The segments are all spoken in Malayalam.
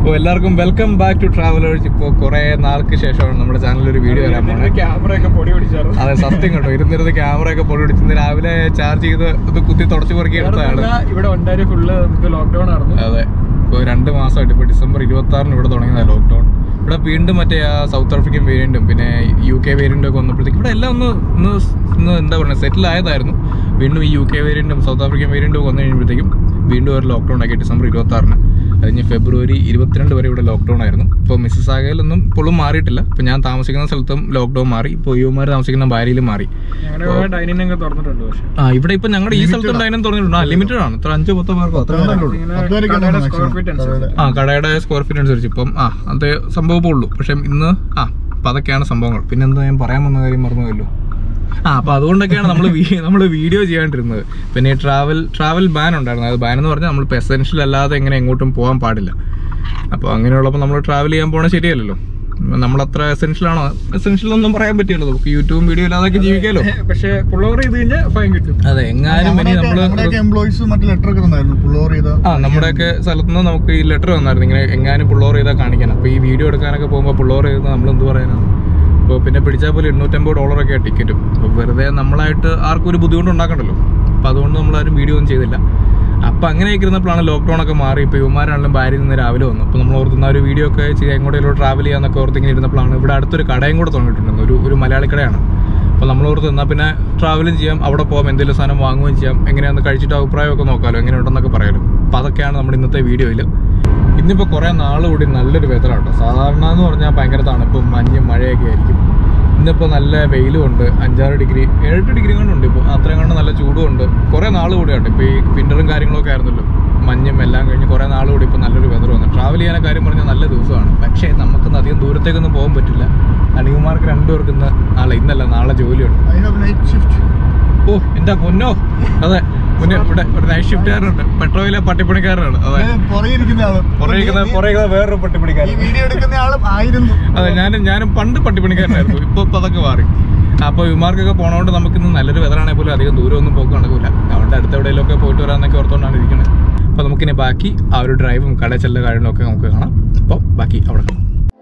അപ്പോൾ എല്ലാവർക്കും വെൽക്കം ബാക്ക് ടു ട്രാവലേഴ്സ് ഇപ്പോൾ കുറേ നാൾക്ക് ശേഷമാണ് നമ്മുടെ ചാനലിൽ ഒരു വീഡിയോ വരാൻ പോകുന്നത് ക്യാമറ ഒക്കെ പൊടി പിടിച്ചായിരുന്നു അതെ സത്യം കേട്ടോ ഇരുന്നിരുന്ന് ക്യാമറ ഒക്കെ പൊടി പിടിച്ച് രാവിലെ ചാർജ് ചെയ്ത് ഇത് കുത്തി തുടച്ച് പെറുക്കി എടുത്തതാണ് ഇവിടെ ഉണ്ടായി ഫുള്ള് നമുക്ക് ലോക്ക്ഡൌൺ ആയിരുന്നു അതെ ഇപ്പോൾ രണ്ട് മാസമായിട്ട് ഇപ്പോൾ ഡിസംബർ ഇരുപത്തി ആറിന് ഇവിടെ തുടങ്ങിയതാണ് ലോക്ക്ഡൗൺ ഇവിടെ വീണ്ടും മറ്റേ ആ സൗത്ത് ആഫ്രിക്കൻ വേരിയന്റും പിന്നെ യു കെ വേരിയന്റും ഒക്കെ വന്നപ്പോഴത്തേക്ക് ഇവിടെ എല്ലാം ഒന്ന് ഒന്ന് ഒന്ന് എന്താ പറയുക സെറ്റിൽ ആയതായിരുന്നു വീണ്ടും ഈ യു കെ വേരിയന്റും സൗത്ത് ആഫ്രിക്കൻ വേരിയന്റും ഒക്കെ വന്നു കഴിയുമ്പോഴത്തേക്കും വീണ്ടും ഒരു ലോക്ക്ഡൗൺ ആക്കി ഡിസംബർ ഇരുപത്തി ആറിന് കഴിഞ്ഞ് ഫെബ്രുവരി ഇരുപത്തിരണ്ട് വരെ ഇവിടെ ലോക്ക്ഡൗൺ ആയിരുന്നു ഇപ്പോൾ മിസ്സസ് ആകയിലൊന്നും ഇപ്പോഴും മാറിയിട്ടില്ല ഇപ്പോൾ ഞാൻ താമസിക്കുന്ന സ്ഥലത്തും ലോക്ക്ഡൗൺ മാറി ഇപ്പോൾ യുവമാർ താമസിക്കുന്ന ഭാര്യയിലും മാറി ഞങ്ങളുടെ ഡൈനിങ് ഒക്കെ തുറന്നിട്ടുണ്ട് പക്ഷെ ആ ഇവിടെ ഇപ്പൊ ഞങ്ങളുടെ ഈ സ്ഥലത്ത് ഉണ്ടായാലും തുറന്നിട്ടുണ്ട് ആ ലിമിറ്റഡ് ആണ് ഇത്ര അഞ്ചോ പത്തോ പേർക്കോ അത്ര ഉള്ളൂ ഇങ്ങനെ കടയുടെ സ്ക്വയർ ഫീറ്റ് അനുസരിച്ച് ആ കടയുടെ സ്ക്വയർ ഫീറ്റ് അനുസരിച്ച് ഇപ്പം ആ അത് സംഭവമേ ഉള്ളൂ പക്ഷെ ഇന്ന് ആ അപ്പം അതൊക്കെയാണ് സംഭവങ്ങൾ പിന്നെന്താ ഞാൻ പറയാൻ വന്ന കാര്യം മറന്നുവല്ലോ ആ അപ്പം അതുകൊണ്ടൊക്കെയാണ് നമ്മൾ നമ്മൾ വീഡിയോ ചെയ്യാണ്ടിരുന്നത് പിന്നെ ഈ ട്രാവൽ ട്രാവൽ ബാൻ ഉണ്ടായിരുന്നു അത് ബാൻ എന്ന് പറഞ്ഞാൽ നമ്മളിപ്പോൾ എസെൻഷ്യൽ അല്ലാതെ എങ്ങനെ എങ്ങോട്ടും പോകാൻ പാടില്ല അപ്പോൾ അങ്ങനെയുള്ളപ്പോൾ നമ്മൾ ട്രാവൽ ചെയ്യാൻ പോകണത് ശരിയല്ലല്ലോ നമ്മളത്ര എസെൻഷ്യൽ ആണോ എസെൻഷ്യൽ ഒന്നും പറയാൻ പറ്റില്ലല്ലോ നമുക്ക് യൂട്യൂബും വീഡിയോ ഇല്ലാതൊക്കെ ജീവിക്കാലോ പക്ഷെ പുള്ളോർ ചെയ്ത് കഴിഞ്ഞാൽ ഫൈൻ കിട്ടും അതെ എങ്ങാനും ഇനി നമ്മൾ നമ്മുടെയൊക്കെ എംപ്ലോയീസ് മറ്റു ലെറ്റർ ഒക്കെ തന്നായിരുന്നു പുള്ളോർ ചെയ്ത ആ നമ്മുടെയൊക്കെ സ്ഥലത്ത് നിന്ന് നമുക്ക് ഈ ലെറ്റർ വന്നായിരുന്നു ഇങ്ങനെ എങ്ങാനും പുള്ളോർ ചെയ്താൽ കാണിക്കണം അപ്പോൾ ഈ വീഡിയോ എടുക്കാനൊക്കെ പോകുമ്പോൾ പുള്ളോർ ചെയ്ത് നമ്മൾ എന്ത് പറയാനാണ് അപ്പോൾ പിന്നെ പിടിച്ചാൽ പോലും എണ്ണൂറ്റമ്പത് ഡോളറൊക്കെയാണ് ടിക്കറ്റും അപ്പോൾ വെറുതെ നമ്മളായിട്ട് ആർക്കും ഒരു ബുദ്ധിമുട്ട് ഉണ്ടാക്കണ്ടല്ലോ അപ്പോൾ അതുകൊണ്ട് നമ്മളാരും വീഡിയോ ഒന്നും ചെയ്തില്ല അപ്പോൾ അങ്ങനെയൊക്കെ ഇരുന്നപ്പോഴാണ് ലോക്ക്ഡൗൺ ഒക്കെ മാറി ഇപ്പോൾ യുവമാരാണെങ്കിലും ഭാര്യ നിന്ന് രാവിലെ വന്നു അപ്പോൾ നമ്മൾ ഓർത്തുന്ന ഒരു വീഡിയോ ഒക്കെ ചെയ്യാൻ എങ്ങോട്ടെങ്കിലും ട്രാവൽ ചെയ്യാന്നൊക്കെ ഓർത്ത് ഇങ്ങനെ ഇരുന്നപ്പോഴാണ് ഇവിടെ അടുത്തൊരു കടയും കൂടെ തുടങ്ങിയിട്ടുണ്ട് ഒരു ഒരു മലയാളി കടയാണ് അപ്പോൾ നമ്മൾ ഓർത്ത് എന്നാൽ പിന്നെ ട്രാവലും ചെയ്യാം അവിടെ പോകാം എന്തെങ്കിലും സാധനം വാങ്ങുകയും ചെയ്യാം എങ്ങനെയാണെന്ന് കഴിച്ചിട്ട് അഭിപ്രായമൊക്കെ നോക്കാമല്ലോ എങ്ങനെയുണ്ടെന്നൊക്കെ പറയാലോ അപ്പോൾ അതൊക്കെയാണ് നമ്മുടെ ഇന്നത്തെ വീഡിയോയിൽ ഇന്നിപ്പോൾ കുറേ നാൾ കൂടി നല്ലൊരു വെതറാണ് കേട്ടോ സാധാരണ എന്ന് പറഞ്ഞാൽ ഭയങ്കര തണുപ്പും മഞ്ഞും മഴയൊക്കെ ആയിരിക്കും ഇന്നിപ്പോൾ നല്ല വെയിലും ഉണ്ട് അഞ്ചാറ് ഡിഗ്രി ഏഴെട്ട് ഡിഗ്രി കൊണ്ടുണ്ട് ഇപ്പോൾ അത്രയും കൊണ്ട് നല്ല ചൂടും ഉണ്ട് കുറേ നാൾ കൂടിയാണ് ഇപ്പോൾ ഈ വിൻ്ററും കാര്യങ്ങളൊക്കെ ആയിരുന്നല്ലോ മഞ്ഞും എല്ലാം കഴിഞ്ഞ് കുറേ നാൾ കൂടി ഇപ്പോൾ നല്ലൊരു വെതർ വന്നു ട്രാവൽ ചെയ്യാൻ കാര്യം പറഞ്ഞാൽ നല്ല ദിവസമാണ് പക്ഷേ നമുക്കൊന്നും അധികം ദൂരത്തേക്കൊന്നും പോകാൻ പറ്റില്ല അണികുമാർക്ക് രണ്ടുപേർക്ക് ഇന്ന് നാളെ ഇന്നല്ല നാളെ ജോലിയുണ്ട് ഐ ഹാവ് നൈറ്റ് ഷിഫ്റ്റ് ഓ എന്റെ പൊന്നോ അതെ മുന്നേ ഇവിടെ ഒരു നൈറ്റ് ഷിഫ്റ്റുകാരനുണ്ട് പെട്രോയിലെ പട്ടിപ്പണിക്കാരനാണ് അതെ പുറകെ ഇരിക്കുന്ന ആള് പുറകെ ഇരിക്കുന്ന- പുറകെ ഇരിക്കുന്ന വേറൊരു ഈ പട്ടിപ്പണിക്കാരൻ വീഡിയോ എടുക്കുന്ന ആളും ആയിരുന്നു അതെ ഞാനും ഞാനും പണ്ട് പട്ടിപ്പണിക്കാരനായിരുന്നു ഇപ്പൊ ഇപ്പൊ അതൊക്കെ മാറി അപ്പൊ വിമാർക്കൊക്കെ പോണോണ്ട് നമുക്ക് ഇന്ന് നല്ലൊരു വെതറാണെങ്കിൽ പോലും അധികം ദൂരമൊന്നും പോക്ക് നടക്കില്ല അതുകൊണ്ട് അടുത്ത എവിടെയെങ്കിലുമൊക്കെ പോയിട്ട് വരാന്നൊക്കെ ഓർത്തോണ്ടാണ് ഇരിക്കുന്നത് അപ്പൊ നമുക്കിനി ബാക്കി ആ ഒരു ഡ്രൈവും കടയിൽ ചെല്ല കാര്യങ്ങളും ഒക്കെ നമുക്ക് കാണാം അപ്പോൾ ബാക്കി അവിടെ കാണാം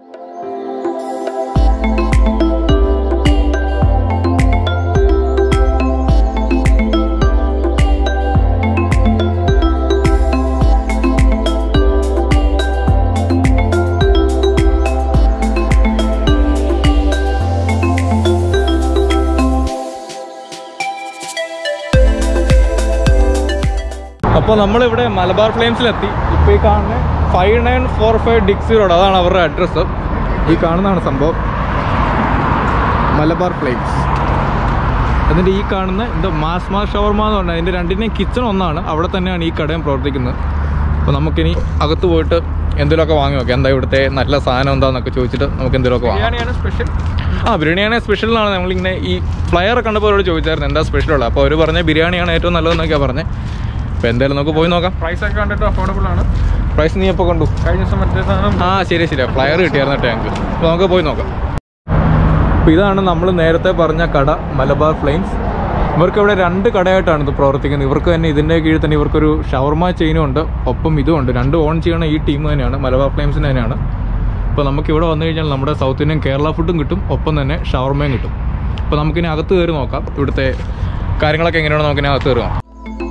അപ്പോൾ നമ്മളിവിടെ മലബാർ ഫ്ലെയിംസിലെത്തി ഇപ്പോൾ ഈ കാണുന്ന five nine four five Dixie road അതാണ് അവരുടെ അഡ്രസ്സ് ഈ കാണുന്നതാണ് സംഭവം മലബാർ ഫ്ലെയിംസ് എന്നിട്ട് ഈ കാണുന്ന എന്താ മാസ് മാസ് ഷവർമ എന്ന് പറഞ്ഞാൽ അതിൻ്റെ രണ്ടിൻ്റെയും കിച്ചൺ ഒന്നാണ് അവിടെ തന്നെയാണ് ഈ കടയും പ്രവർത്തിക്കുന്നത് അപ്പോൾ നമുക്കിനി അകത്ത് പോയിട്ട് എന്തെങ്കിലുമൊക്കെ വാങ്ങി നോക്കാം എന്താ ഇവിടുത്തെ നല്ല സാധനം എന്താണെന്നൊക്കെ ചോദിച്ചിട്ട് നമുക്ക് എന്തെങ്കിലുമൊക്കെ വാങ്ങാം ബിരിയാണിയാണ് സ്പെഷ്യൽ ആ ബിരിയാണിയാണ് സ്പെഷ്യൽ എന്നാണ് നമ്മളിങ്ങനെ ഈ ഫ്ലയർ കണ്ടപ്പോൾ അവരോട് ചോദിച്ചായിരുന്നു എന്താ സ്പെഷ്യൽ ഉള്ളത് അപ്പോൾ അവർ പറഞ്ഞ ബിരിയാണിയാണ് ഏറ്റവും നല്ലതെന്നൊക്കെയാണ് പറഞ്ഞത് അപ്പോൾ എന്തായാലും നമുക്ക് പോയി നോക്കാം പ്രൈസ് ഒക്കെ കണ്ടിട്ട് അഫോർഡബിൾ ആണ് പ്രൈസ് നീ എപ്പോൾ കണ്ടു കഴിഞ്ഞ ദിവസം മറ്റേ സാധനം ആ ശരി ശരി ഫ്ലയർ കിട്ടിയായിരുന്നു ടാങ്ക് അപ്പോൾ നമുക്ക് പോയി നോക്കാം അപ്പോൾ ഇതാണ് നമ്മൾ നേരത്തെ പറഞ്ഞ കട മലബാർ ഫ്ലെയിംസ് ഇവർക്ക് ഇവിടെ രണ്ട് കടയായിട്ടാണ് ഇത് പ്രവർത്തിക്കുന്നത് ഇവർക്ക് തന്നെ ഇതിൻ്റെ കീഴിൽ തന്നെ ഇവർക്കൊരു ഷവർമ ചെയിനും ഉണ്ട് ഒപ്പം ഇതും ഉണ്ട് രണ്ട് ഓൺ ചെയ്യണ ഈ ടീം തന്നെയാണ് മലബാർ ഫ്ലെയിംസിന് തന്നെയാണ് അപ്പോൾ നമുക്ക് ഇവിടെ വന്നു കഴിഞ്ഞാൽ നമ്മുടെ സൗത്ത് ഇന്ത്യൻ കേരള ഫുഡും കിട്ടും ഒപ്പം തന്നെ ഷവർമയും കിട്ടും അപ്പോൾ നമുക്കിനി അകത്ത് കയറി നോക്കാം ഇവിടുത്തെ കാര്യങ്ങളൊക്കെ എങ്ങനെയാണെന്ന് നമുക്കിനി അകത്ത് കയറി നോക്കാം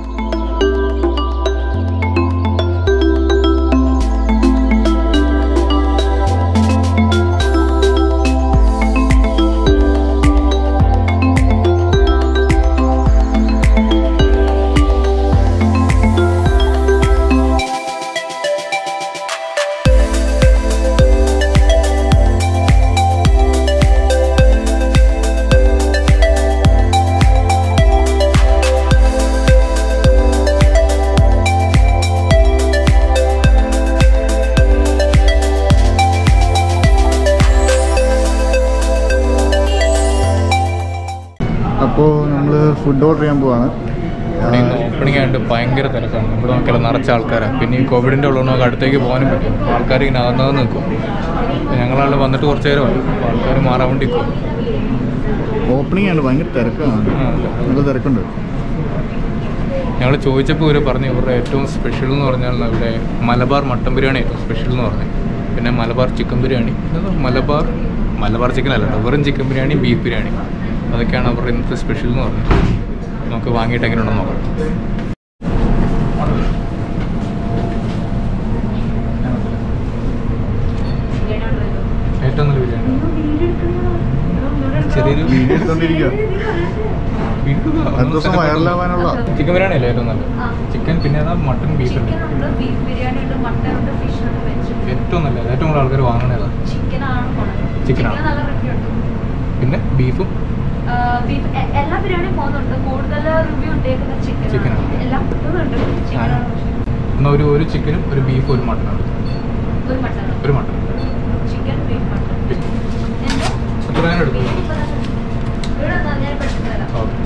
അപ്പോൾ നമ്മൾ ഫുഡ് ഓർഡർ ചെയ്യാൻ പോവാണ് ഇവിടെ ഇന്ന് ഓപ്പണിംഗ് ആയിട്ട് ഭയങ്കര തിരക്കാണ് ഇവിടെ നോക്കിയാൽ നിറച്ച ആൾക്കാരാണ് പിന്നെ ഈ കോവിഡിൻ്റെ ഉള്ളത് നമുക്ക് അടുത്തേക്ക് പോകാനും പറ്റും ആൾക്കാർ ഇങ്ങനെ അകന്നകം നിൽക്കും ഞങ്ങളാൾ വന്നിട്ട് കുറച്ച് നേരമായി അപ്പോൾ ആൾക്കാർ മാറാൻ വേണ്ടി നിൽക്കും ഓപ്പണിംഗ് ആണ് ഭയങ്കര തിരക്കാണ് നല്ല തിരക്കുണ്ട് ഞങ്ങൾ ചോദിച്ചപ്പോൾ ഇവർ പറഞ്ഞു ഇവരുടെ ഏറ്റവും സ്പെഷ്യൽ എന്ന് പറഞ്ഞാൽ ഇവിടെ മലബാർ മട്ടൻ ബിരിയാണി ഏറ്റവും സ്പെഷ്യൽ എന്ന് പറഞ്ഞു പിന്നെ മലബാർ ചിക്കൻ ബിരിയാണി പിന്നെ മലബാർ മലബാർ ചിക്കൻ അല്ല കേട്ടോ വെറും ചിക്കൻ ബിരിയാണി ബീഫ് ബിരിയാണി അതൊക്കെയാണ് അവരുടെ ഇന്നത്തെ സ്പെഷ്യൽ എന്ന് പറഞ്ഞത് നമുക്ക് വാങ്ങിയിട്ട് എങ്ങനെയുണ്ടെന്ന് നോക്കാം ഏറ്റവും നല്ല ബിരിയാണി ചെറിയൊരു വീഡിയോ എടുത്തോണ്ടിരിക്കുക അടുത്ത ദിവസം വൈറലാവാനുള്ള ചിക്കൻ ബിരിയാണി അല്ലേ ഏറ്റവും നല്ലത് ചിക്കൻ പിന്നെ ഏതാ മട്ടൺ ബീഫ് ഉണ്ട് ബീഫ് ബിരിയാണി ഉണ്ട് മട്ടൺ ഉണ്ട് ഫിഷ് ഉണ്ട് വെജ് ഉണ്ട് ഏറ്റവും നല്ലത് ഏറ്റവും കൂടുതൽ ആൾക്കാർ വാങ്ങണേതാ ചിക്കൻ ആണ് പോണത് Chicken ആണ്. നല്ല റിവ്യൂ ഉണ്ട് പിന്നെ ബീഫും ബീഫ് എല്ലാ ബിരിയാണിയും പോകുന്നുണ്ട് കൂടുതൽ റിവ്യൂ ഉണ്ടേക്കുന്ന Chicken ചിക്കൻ ആണ്. എല്ലാം കിട്ടുന്നുണ്ട് ചിക്കൻ ആണ് എന്നാൽ ഒരു ഒരു ചിക്കനും ഒരു ബീഫും ഒരു മട്ടനും ഒരു മട്ടൺ ഒരു മട്ടൺ ചിക്കൻ ബീഫ് മട്ടൺ എന്തോ എത്ര നേരം എടുക്കും ബീഫ് ഇപ്പൊ തന്നെ. ഇവിടെ വന്നാ ഞാൻ പെട്ടെന്ന് തരാം ഓക്കെ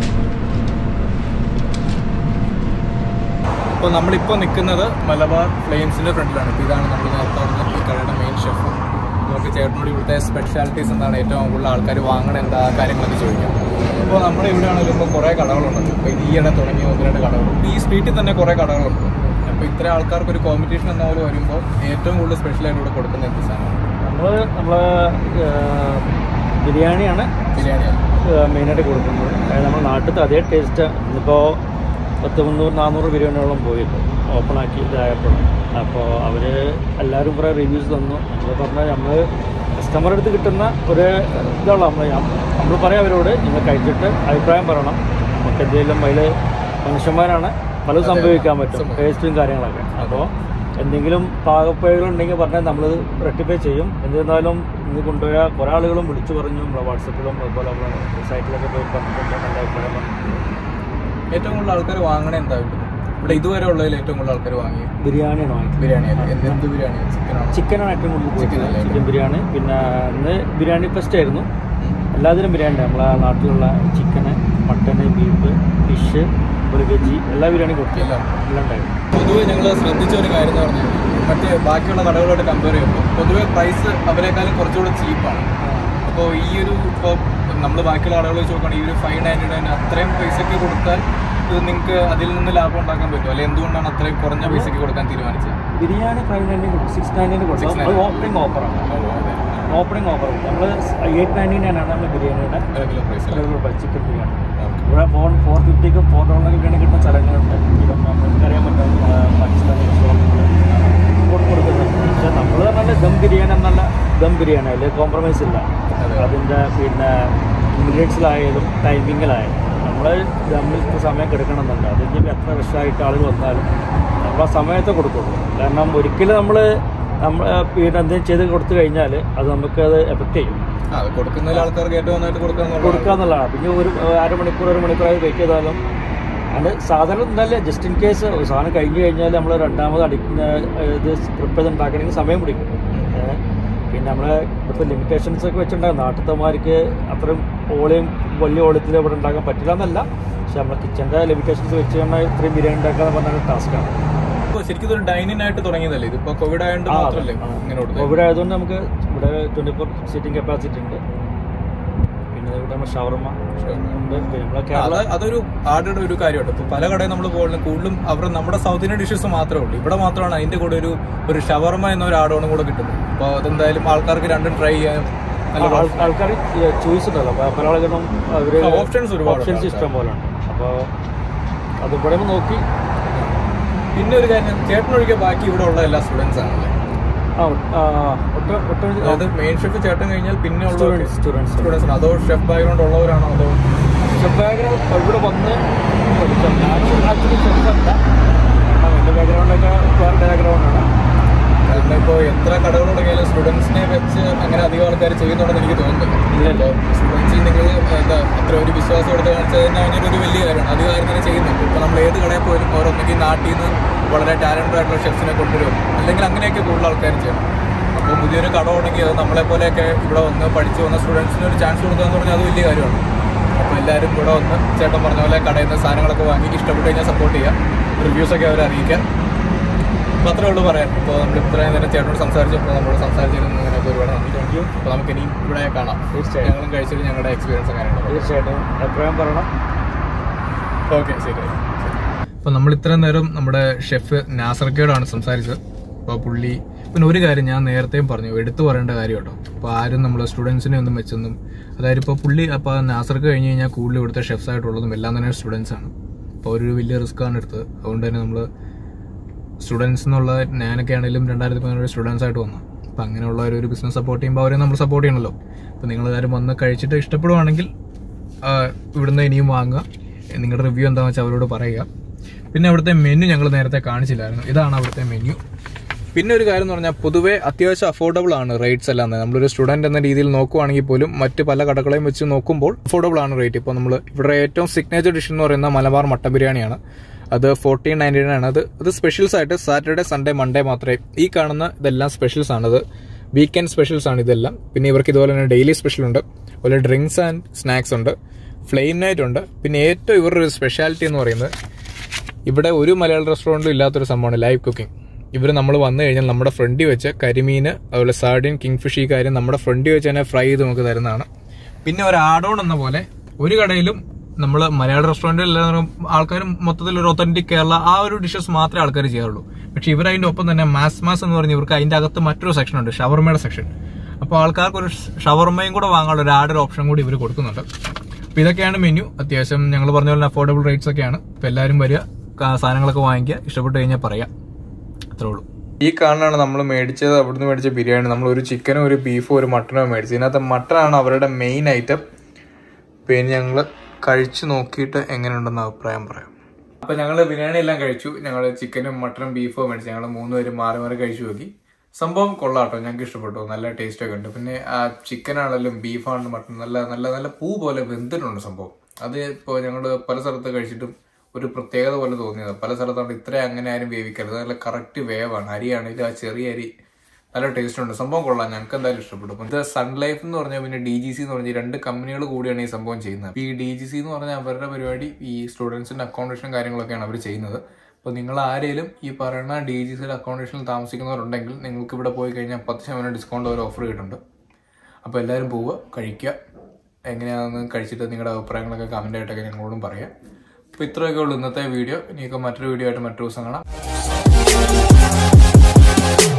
അപ്പോൾ നമ്മളിപ്പോൾ നിൽക്കുന്നത് മലബാർ ഫ്ലെയിംസിൻ്റെ ഫ്രണ്ടിലാണ് ഇപ്പോൾ ഇതാണ് നമ്മൾ നേരത്തെ പറഞ്ഞ ഈ കടയുടെ മെയിൻ ഷെഫ് നമുക്ക് ചേട്ടനോട് ഇവിടുത്തെ സ്പെഷ്യാലിറ്റീസ് എന്താണ് ഏറ്റവും കൂടുതൽ ആൾക്കാർ വാങ്ങണ എന്താ കാര്യങ്ങളൊക്കെ ചോദിക്കാം അപ്പോൾ നമ്മുടെ ഇവിടെ ആണെങ്കിലും ഇപ്പോൾ കുറേ കടകളുണ്ട് ഇപ്പോൾ ഈയിടെ തുടങ്ങിയ ഒന്ന് രണ്ട് കടകൾ ഈ സ്ട്രീറ്റിൽ തന്നെ കുറേ കടകളുണ്ട് അപ്പോൾ ഇത്രയും ആൾക്കാർക്ക് ഒരു കോമ്പറ്റീഷൻ എന്ന പോലെ വരുമ്പോൾ ഏറ്റവും കൂടുതൽ സ്പെഷ്യലായിട്ട് ഇവിടെ കൊടുക്കുന്ന എന്ത് സാധനമാണ് നമ്മൾ നമ്മളെ ബിരിയാണിയാണ് ബിരിയാണിയാണ് മെയിനായിട്ട് കൊടുക്കുന്നത് അതായത് നമ്മുടെ നാട്ടിലത്തെ അതേ ടേസ്റ്റ് ഇന്നിപ്പോൾ പത്ത് മുന്നൂറ് നാനൂറ് ബിരിയാണിയോളം പോയിട്ട് ഓപ്പണാക്കി ഇതായപ്പോൾ അപ്പോൾ അവർ എല്ലാവരും കുറേ റിവ്യൂസ് തന്നു നമ്മൾ പറഞ്ഞാൽ നമ്മൾ കസ്റ്റമർ അടുത്ത് കിട്ടുന്ന ഒരു ഇതുള്ള നമ്മൾ നമ്മൾ പറയാം അവരോട് നിങ്ങൾ കഴിച്ചിട്ട് അഭിപ്രായം പറയണം നമുക്ക് എന്തെങ്കിലും അതിൽ മനുഷ്യന്മാരാണ് പലതും അതെ, സംഭവിക്കാൻ പറ്റും സംഭവിക്കും. ടേസ്റ്റും കാര്യങ്ങളൊക്കെ അപ്പോൾ എന്തെങ്കിലും പാകപ്പിഴകളുണ്ടെങ്കിൽ പറഞ്ഞാൽ നമ്മൾ റെക്ടിഫൈ ചെയ്യും എന്നിരുന്നാലും ഇന്ന് കൊണ്ടുപോയ കുറേ ആളുകളും വിളിച്ചു പറഞ്ഞു നമ്മളെ വാട്സപ്പിലും അതുപോലെ നമ്മളെ സൈറ്റിലൊക്കെ പോയി പറഞ്ഞിട്ടുണ്ട് നല്ല അഭിപ്രായം പറഞ്ഞിട്ടുണ്ട് ഏറ്റവും കൂടുതൽ ആൾക്കാർ വാങ്ങണ എന്താ ഇവിടെ ഇവിടെ ഇതുവരെ ഉള്ളതിൽ ഏറ്റവും കൂടുതൽ ആൾക്കാർ വാങ്ങി ബിരിയാണിയാണ് വാങ്ങിയത് ബിരിയാണി അല്ലേ എന്ത് എന്ത് ബിരിയാണി ചിക്കനാണോ ചിക്കനാണ് ഏറ്റവും കൂടുതൽ Chicken പോയിട്ടുള്ളത് അല്ലേ? ചിക്കൻ ബിരിയാണി പിന്നെ ഇന്ന് ബിരിയാണി ഫെസ്റ്റ് ആയിരുന്നു എല്ലാത്തിനും ബിരിയാണി നമ്മളെ നാട്ടിലുള്ള ചിക്കന് മട്ടന് ബീഫ് ഫിഷ് ഒരു വെജ് എല്ലാ ബിരിയാണിയും കൊടുത്തു എല്ലാം. എല്ലാം ഉണ്ടായിരുന്നു പൊതുവെ ഞങ്ങൾ ശ്രദ്ധിച്ച ഒരു കാര്യം എന്ന് പറഞ്ഞാൽ മറ്റേ ബാക്കിയുള്ള കടകളോട് കമ്പയർ ചെയ്യുമ്പോൾ പൊതുവെ പ്രൈസ് അവരെക്കാളും കുറച്ചുകൂടെ ചീപ്പാണ് അപ്പോൾ ഈ ഒരു ഇപ്പോൾ നമ്മൾ ബാക്കിയുള്ള കടകൾ വെച്ച് നോക്കുകയാണെങ്കിൽ ഈ ഒരു ഫൈവ് നയൻറ്റി നയൻ അത്രയും പൈസയ്ക്ക് കൊടുത്താൽ ഇത് നിങ്ങൾക്ക് അതിൽ നിന്ന് ലാഭം ഉണ്ടാക്കാൻ പറ്റുമോ അല്ലെങ്കിൽ എന്തുകൊണ്ടാണ് അത്രയും കുറഞ്ഞ പൈസയ്ക്ക് കൊടുക്കാൻ തീരുമാനിച്ചത് ബിരിയാണി ഫൈവ് നയൻറ്റീൻ കൊടുക്കും സിക്സ് നയൻറ്റീൻ കൊടുക്കും 6.99. അത് ഓപ്പണിംഗ് ഓഫറാണ് ഓപ്പണിംഗ് ഓഫർ നമ്മൾ എയ്റ്റ് നയൻറ്റി നയൻ ആണ് നമ്മൾ ബിരിയാണിയുടെ റെഗുലർ പ്രൈസ് ചിക്കൻ ബിരിയാണി ഇവിടെ ഫോർ ഫോർ ഫിഫ്റ്റിക്ക് ഫോർ ഡോളറിന് ബിരിയാണി കിട്ടുന്ന സ്ഥലങ്ങളുണ്ട് ഇപ്പം നമുക്കറിയാൻ പറ്റും പാകിസ്ഥാൻ കൊടുക്കുന്നുണ്ട് പക്ഷെ നമ്മൾ പറഞ്ഞാൽ ദം ബിരിയാണി എന്നല്ല ദം ബിരിയാണി അതിൽ കോംപ്രമൈസ് ഇല്ല അതെ. അതിൻ്റെ പിന്നെ ഇൻഗ്രീഡിയൻസിലായാലും ടൈമിങ്ങിലായാലും നമ്മൾ ദമ്മിൽ ഇത്ര സമയം കിടക്കണമെന്നുണ്ട് അത് ഇനി എത്ര വർഷമായിട്ട് ആളുകൾ വന്നാലും നമ്മൾ ആ സമയത്തെ കൊടുക്കുള്ളൂ കാരണം ഒരിക്കലും നമ്മൾ നമ്മൾ പിന്നെ എന്തെങ്കിലും ചെയ്ത് കൊടുത്തു കഴിഞ്ഞാൽ അത് നമുക്കത് എഫക്റ്റ് ചെയ്യും ആ അത് കൊടുക്കുന്നതിൽ ആൾക്കാർക്ക് ഏറ്റവും നന്നായിട്ട് കൊടുക്കുക കൊടുക്കുക എന്നുള്ളതാണ് പിന്നെ ഒരു ഏഹ്, അരമണിക്കൂർ ഒരു മണിക്കൂറായി വെയിറ്റ് ചെയ്താലും അത് സാധാരണ എന്നല്ല ജസ്റ്റ് ഇൻ കേസ് ഒരു സാധനം കഴിഞ്ഞ് കഴിഞ്ഞാൽ നമ്മൾ രണ്ടാമത് അടിക്കുന്ന ഏഹ്, ഇത് പ്രിപ്പയർ ചെയ്ത് ഉണ്ടാക്കണമെങ്കിൽ സമയം പിടിക്കും ഏഹ്, പിന്നെ നമ്മളെ ഇവിടുത്തെ ലിമിറ്റേഷൻസ് ഒക്കെ വെച്ചിട്ടുണ്ടാകും നാട്ടിലത്തെമാർക്ക് അത്രയും ഓളിയും വലിയ ഓളിയത്തിൽ ഇവിടെ ഉണ്ടാക്കാൻ പറ്റില്ല എന്നല്ല പക്ഷെ നമ്മളെ കിച്ചൻ്റെ ലിമിറ്റേഷൻസ് വെച്ച് കഴിഞ്ഞാൽ ഇത്രയും ബിരിയാണി ഉണ്ടാക്കുക എന്ന് പറഞ്ഞാൽ ടാസ്ക്കാണ് ഇപ്പോൾ ശരിക്കും ഇതൊരു ഡൈനിങ് ആയിട്ട് തുടങ്ങിയതല്ലേ ഇതിപ്പോൾ കോവിഡ് ആയതുകൊണ്ട് മാത്രമല്ലേ ഇങ്ങനെ കൊടുത്തത് കോവിഡ് ആയതുകൊണ്ട് നമുക്ക് ഇവിടെ ട്വൻറ്റി ഫോർ സീറ്റിംഗ് കപ്പാസിറ്റി ഉണ്ട് പിന്നെ ഇവിടെ നമ്മൾ ഷവർമ ഉണ്ട് പിന്നെ നമ്മളെ കേരള അത് അതൊരു ആടുടെ ഒരു കാര്യമാണ് ഇപ്പൊ പല കടയിൽ നമ്മൾ പോകുന്നത് കൂടുതലും അവർ നമ്മുടെ സൗത്ത് ഇന്ത്യൻ ഡിഷസ് മാത്രമേ ഉള്ളൂ ഇവിടെ മാത്രമാണ് അതിന്റെ കൂടെ ഒരു ഒരു ഷവർമ എന്ന ഒരു ആഡോണും കൂടെ കിട്ടുന്നത് അപ്പോൾ അതെന്തായാലും ആൾക്കാർക്ക് രണ്ടും ട്രൈ ചെയ്യാൻ നല്ല ആൾക്കാർ ചോയ്സ് ഉണ്ടല്ലോ അപ്പൊ പല ആളുകളും അവര് ആ, options ഒരുപാടുണ്ട് ഓപ്ഷൻസ് ഇഷ്ടം പോലെ ഉണ്ട് അപ്പോൾ അത് ഇവിടെ നോക്കി പിന്നെ ഒരു കാര്യം ചേട്ടനൊഴികെ ബാക്കി ഇവിടെ ഉള്ള എല്ലാ സ്റ്റുഡൻസ് ആണല്ലേ ആ ആ, ഒട്ടും ഒട്ടും അതായത് മെയിൻ ഷെഫ് ചേട്ടൻ കഴിഞ്ഞാൽ പിന്നെ ഉള്ള Students, students. സ്റ്റുഡൻസ് ആണ് അതോ ഷെഫ് ബാക്ക്ഗ്രൗണ്ട് ഉള്ളവരാണോ അതോ ബാക്ക്ഗ്രൗണ്ട് ഇവിടെ വന്ന് പഠിച്ച ആക്ച്വലി ചെറുപ്പല്ല എൻ്റെ ബാക്ക്ഗ്രൗണ്ടൊക്കെ വേറെ ബാക്ക്ഗ്രൗണ്ടാണ് കാരണം ഇപ്പോൾ എത്ര കടകൾ തുടങ്ങിയാലും സ്റ്റുഡൻസിനെ വെച്ച് അങ്ങനെ അധികം ആൾക്കാർ ചെയ്യുന്നുണ്ടെന്ന് എനിക്ക് തോന്നുന്നില്ല ഇല്ലല്ലോ സ്റ്റുഡൻസിൽ നിങ്ങൾ എന്താ അത്ര ഒരു വിശ്വാസം എടുത്ത് കാണിച്ചത് തന്നെ അതിനൊരു ഒരു വലിയ കാര്യമാണ് അത് കാര്യം തന്നെ ചെയ്യുന്നുണ്ട് ഇപ്പോൾ നമ്മൾ ഏത് കടയിൽ പോയാലും ഓരോന്നെങ്കിൽ നാട്ടിൽ നിന്ന് വളരെ ടാലൻറ്റഡ് ആയിട്ടുള്ള ഷെഫ്സിനെ കൊണ്ടുവരും അല്ലെങ്കിൽ അങ്ങനെയൊക്കെ കൂടുതൽ ആൾക്കാർ ചെയ്യണം അപ്പോൾ പുതിയൊരു കട ഉണ്ടെങ്കിൽ അത് നമ്മളെ പോലെയൊക്കെ ഇവിടെ വന്ന് പഠിച്ച് വന്ന സ്റ്റുഡൻസിന് ഒരു ചാൻസ് കൊടുക്കുക എന്ന് പറഞ്ഞാൽ അത് വലിയ കാര്യമാണ് അപ്പോൾ എല്ലാവരും ഇവിടെ വന്ന് ചേട്ടൻ പറഞ്ഞ പോലെ കടയിൽ നിന്ന് സാധനങ്ങളൊക്കെ വാങ്ങി ഇഷ്ടപ്പെട്ട് കഴിഞ്ഞാൽ സപ്പോർട്ട് ചെയ്യുക റിവ്യൂസൊക്കെ അവരെ അറിയിക്കുക അപ്പോൾ അത്രേ ഉള്ളൂ പറയാൻ ഇപ്പോൾ നമ്മൾ ഇത്രയും നേരം ചേട്ടനോട് സംസാരിച്ചപ്പോൾ നമ്മളോട് സംസാരിച്ചതിന് ഇതിനൊക്കെ ഒരുപാട് നന്ദി താങ്ക് യു അപ്പോൾ നമുക്ക് ഇനി ഇവിടെ കാണാം തീർച്ചയായും ഞങ്ങളും കഴിച്ചിട്ട് ഞങ്ങളുടെ എക്സ്പീരിയൻസ് എങ്ങനെയാണ് തീർച്ചയായിട്ടും അഭിപ്രായം പറയണം ഓക്കെ ശരി അപ്പോൾ നമ്മൾ ഇത്രയും നേരം നമ്മുടെ ഷെഫ് നാസർക്കേടാണ് സംസാരിച്ചത് അപ്പോൾ പുള്ളി പിന്നെ ഒരു കാര്യം ഞാൻ നേരത്തെയും പറഞ്ഞു എടുത്തു പറയേണ്ട കാര്യം കേട്ടോ അപ്പോൾ ആരും നമ്മൾ സ്റ്റുഡൻസിനെ ഒന്നും വെച്ചൊന്നും അതായത് ഇപ്പോൾ പുള്ളി അപ്പോൾ നാസർക്ക് കഴിഞ്ഞ് കഴിഞ്ഞാൽ കൂടുതൽ ഇവിടുത്തെ ഷെഫ്സ് ആയിട്ടുള്ളതും എല്ലാം തന്നെ സ്റ്റുഡൻസ് ആണ് അപ്പോൾ ഒരു വലിയ റിസ്ക് ആണ് എടുത്തത് അതുകൊണ്ട് തന്നെ നമ്മൾ സ്റ്റുഡൻസ് എന്നുള്ള ഞാനൊക്കെ ആണെങ്കിലും രണ്ടായിരത്തി പതിനേഴ് സ്റ്റുഡൻസ് ആയിട്ട് വന്നു അപ്പം അങ്ങനെയുള്ള ഒരു ബിസിനസ് സപ്പോർട്ട് ചെയ്യുമ്പോൾ അവരെ നമ്മൾ സപ്പോർട്ട് ചെയ്യണമല്ലോ അപ്പോൾ നിങ്ങൾ ആരും വന്ന് കഴിച്ചിട്ട് ഇഷ്ടപ്പെടുവാണെങ്കിൽ ആ, ഇവിടുന്ന് ഇനിയും വാങ്ങുക നിങ്ങളുടെ റിവ്യൂ എന്താണെന്ന് വെച്ചാൽ അവരോട് പറയുക പിന്നെ അവിടുത്തെ മെനു ഞങ്ങൾ നേരത്തെ കാണിച്ചില്ലായിരുന്നു ഇതാണ് അവിടുത്തെ മെനു പിന്നെ ഒരു കാര്യം എന്ന് പറഞ്ഞാൽ പൊതുവേ അത്യാവശ്യം അഫോർഡബിൾ ആണ് റേറ്റ്സ് എല്ലാം തന്നെ നമ്മളൊരു സ്റ്റുഡന്റ് എന്ന രീതിയിൽ നോക്കുവാണെങ്കിൽ പോലും മറ്റ് പല കടകളെയും വെച്ച് നോക്കുമ്പോൾ അഫോർഡബിൾ ആണ് റേറ്റ് ഇപ്പോൾ നമ്മൾ ഇവിടെ ഏറ്റവും സിഗ്നേച്ചർ ഡിഷ് എന്ന് പറയുന്ന മലബാർ മട്ടൻ ബിരിയാണിയാണ് അത് ഫോർട്ടീൻ നയൻറ്റി നയൻ ആണ് അത് അത് സ്പെഷ്യൽസ് ആയിട്ട് സാറ്റർഡേ സൺഡേ മൺഡേ മാത്രമേ ഈ കാണുന്ന ഇതെല്ലാം സ്പെഷ്യൽസ് ആണത് വീക്കെൻഡ് സ്പെഷ്യൽസ് ആണ് ഇതെല്ലാം പിന്നെ ഇവർക്ക് ഇതുപോലെ തന്നെ ഡെയിലി സ്പെഷ്യൽ ഉണ്ട് അതുപോലെ ഡ്രിങ്ക്സ് ആൻഡ് സ്നാക്സ് ഉണ്ട് ഫ്ലെയിം നൈറ്റ് ഉണ്ട് പിന്നെ ഏറ്റവും ഇവരുടെ ഒരു സ്പെഷ്യാലിറ്റി എന്ന് പറയുന്നത് ഇവിടെ ഒരു മലയാള റെസ്റ്റോറൻറ്റിലും ഇല്ലാത്തൊരു സംഭവമാണ് ലൈവ് കുക്കിംഗ് ഇവർ നമ്മൾ വന്നു കഴിഞ്ഞാൽ നമ്മുടെ ഫ്രണ്ടിൽ വെച്ച് കരിമീന് അതുപോലെ സാർഡിൻ കിങ് ഫിഷ് ഈ കാര്യം നമ്മുടെ ഫ്രണ്ടിൽ വെച്ച് തന്നെ ഫ്രൈ ചെയ്ത് നമുക്ക് തരുന്നതാണ് പിന്നെ ഒരു ആഡോൺ എന്ന പോലെ ഒരു കടയിലും നമ്മൾ മലയാള റെസ്റ്റോറൻറ്റിൽ ആൾക്കാർ മൊത്തത്തിൽ ഒരു ഒത്തന്റിക് കേരള ആ ഒരു ഡിഷസ് മാത്രമേ ആൾക്കാർ ചെയ്യാറുള്ളൂ പക്ഷെ ഇവർ അതിന്റെ ഒപ്പം തന്നെ മാസ് മാസ് എന്ന് പറഞ്ഞ് ഇവർക്ക് അതിന്റെ അകത്ത് മറ്റൊരു സെക്ഷൻ ഉണ്ട് ഷവർമയുടെ സെക്ഷൻ അപ്പോൾ ആൾക്കാർക്ക് ഒരു ഷവർമയും കൂടെ വാങ്ങാനുള്ള ഒരു ആഡർ ഓപ്ഷൻ കൂടി ഇവർ കൊടുക്കുന്നുണ്ട് അപ്പോൾ ഇതൊക്കെയാണ് മെനു അത്യാവശ്യം ഞങ്ങൾ പറഞ്ഞ പോലെ അഫോർഡബിൾ റേറ്റ്സ് ഒക്കെയാണ് അപ്പോൾ എല്ലാവരും വരിക കാ- സാധനങ്ങളൊക്കെ വാങ്ങിക്കുക ഇഷ്ടപ്പെട്ട് കഴിഞ്ഞാൽ പറയാം അത്രേ ഉള്ളൂ ഈ കാണാനാണ് നമ്മൾ മേടിച്ചത് അവിടുന്ന് മേടിച്ച ബിരിയാണി നമ്മൾ ഒരു ചിക്കനും ഒരു ബീഫും ഒരു മട്ടനോ മേടിച്ചത് ഇതിനകത്ത് മട്ടനാണ് അവരുടെ മെയിൻ ഐറ്റം പിന്നെ ഞങ്ങൾ കഴിച്ചു നോക്കിയിട്ട് എങ്ങനെയുണ്ടെന്ന് അഭിപ്രായം പറയാം അപ്പൊ ഞങ്ങൾ ബിരിയാണി എല്ലാം കഴിച്ചു ഞങ്ങൾ ചിക്കനും മട്ടനും ബീഫും മേടിച്ചു ഞങ്ങൾ മൂന്നുപേരും മാറി മാറി കഴിച്ചു നോക്കി സംഭവം കൊള്ളാട്ടോ ഞങ്ങൾക്ക് ഇഷ്ടപ്പെട്ടു നല്ല ടേസ്റ്റ് ഒക്കെ ഉണ്ട് പിന്നെ ആ ചിക്കൻ ആണെങ്കിലും ബീഫാണെങ്കിലും മട്ടൺ നല്ല നല്ല നല്ല പൂ പോലെ വെന്തിട്ടുണ്ട് സംഭവം അത് ഇപ്പോൾ ഞങ്ങൾ പല സ്ഥലത്ത് കഴിച്ചിട്ടും ഒരു പ്രത്യേകത പോലെ തോന്നിയത് പല സ്ഥലത്താണ് ഇത്ര അങ്ങനെ ആരും വേവിക്കരുത് നല്ല കറക്റ്റ് വേവാണ് അരിയാണെങ്കിൽ ആ ചെറിയ അരി നല്ല ടേസ്റ്റ് ഉണ്ട് സംഭവം കൊള്ളാം ഞങ്ങൾക്ക് എന്തായാലും ഇഷ്ടപ്പെട്ടു അപ്പൊ ഇത് സൺ ലൈഫ് എന്ന് പറഞ്ഞാൽ പിന്നെ ഡി ജി സി എന്ന് പറഞ്ഞ ഈ രണ്ട് കമ്പനികൾ കൂടിയാണ് ഈ സംഭവം ചെയ്യുന്നത് ഈ ഡി ജി സി എന്ന് പറഞ്ഞാൽ അവരുടെ പരിപാടി ഈ സ്റ്റുഡൻസിന്റെ അക്കോമഡേഷൻ കാര്യങ്ങളൊക്കെയാണ് അവർ ചെയ്യുന്നത് അപ്പോൾ നിങ്ങൾ ആരെങ്കിലും ഈ പറയുന്ന ഡി ജി സിയുടെ അക്കോമഡേഷനിൽ താമസിക്കുന്നവരുണ്ടെങ്കിൽ നിങ്ങൾക്ക് ഇവിടെ പോയി കഴിഞ്ഞാൽ പത്ത് ശതമാനം ഡിസ്കൗണ്ട് അവർ ഓഫർ ചെയ്തിട്ടുണ്ട് അപ്പോൾ എല്ലാവരും പോവുക കഴിക്കുക എങ്ങനെയാണെന്ന് കഴിച്ചിട്ട് നിങ്ങളുടെ അഭിപ്രായങ്ങളൊക്കെ കമൻ്റ് ആയിട്ടൊക്കെ ഞങ്ങളോടും പറയാം അപ്പോൾ ഇത്രയൊക്കെ ഉള്ളൂ ഇന്നത്തെ വീഡിയോ ഇനിയൊക്കെ മറ്റൊരു വീഡിയോ ആയിട്ട് മറ്റൊരു ദിവസം കാണാം